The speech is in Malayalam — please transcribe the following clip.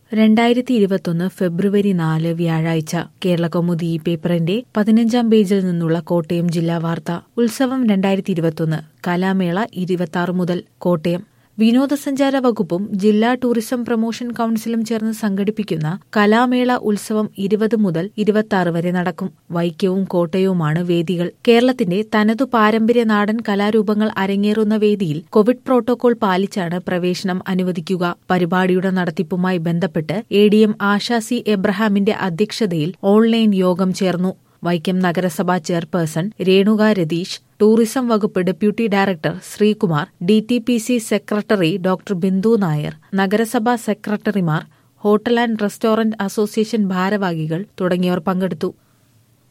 രണ്ടായിരത്തി ഇരുപത്തൊന്ന് ഫെബ്രുവരി നാല് വ്യാഴാഴ്ച കേരളകൗമുദി ഈ പേപ്പറിന്റെ പതിനഞ്ചാം പേജിൽ നിന്നുള്ള കോട്ടയം ജില്ലാ വാർത്ത ഉത്സവം രണ്ടായിരത്തി ഇരുപത്തൊന്ന് കലാമേള ഇരുപത്തി മുതൽ കോട്ടയം വിനോദസഞ്ചാര വകുപ്പും ജില്ലാ ടൂറിസം പ്രൊമോഷൻ കൌൺസിലും ചേർന്ന് സംഘടിപ്പിക്കുന്ന കലാമേള ഉത്സവം ഇരുപത് മുതൽ ഇരുപത്തി വരെ നടക്കും വൈക്കവും കോട്ടയവുമാണ് വേദികൾ കേരളത്തിന്റെ തനതു പാരമ്പര്യ നാടൻ കലാരൂപങ്ങൾ അരങ്ങേറുന്ന വേദിയിൽ കോവിഡ് പ്രോട്ടോകോൾ പാലിച്ചാണ് പ്രവേശനം അനുവദിക്കുക പരിപാടിയുടെ നടത്തിപ്പുമായി ബന്ധപ്പെട്ട് A D M Asha C എബ്രഹാമിന്റെ അധ്യക്ഷതയിൽ ഓൺലൈൻ യോഗം ചേർന്നു വൈക്കം നഗരസഭാ ചെയർപേഴ്സൺ രേണുക രതീഷ് ടൂറിസം വകുപ്പ് deputy director Sreekumar D T P C secretary doctor Bindu Nair നഗരസഭാ സെക്രട്ടറിമാർ ഹോട്ടൽ ആൻഡ് റെസ്റ്റോറന്റ് അസോസിയേഷൻ ഭാരവാഹികൾ തുടങ്ങിയവർ പങ്കെടുത്തു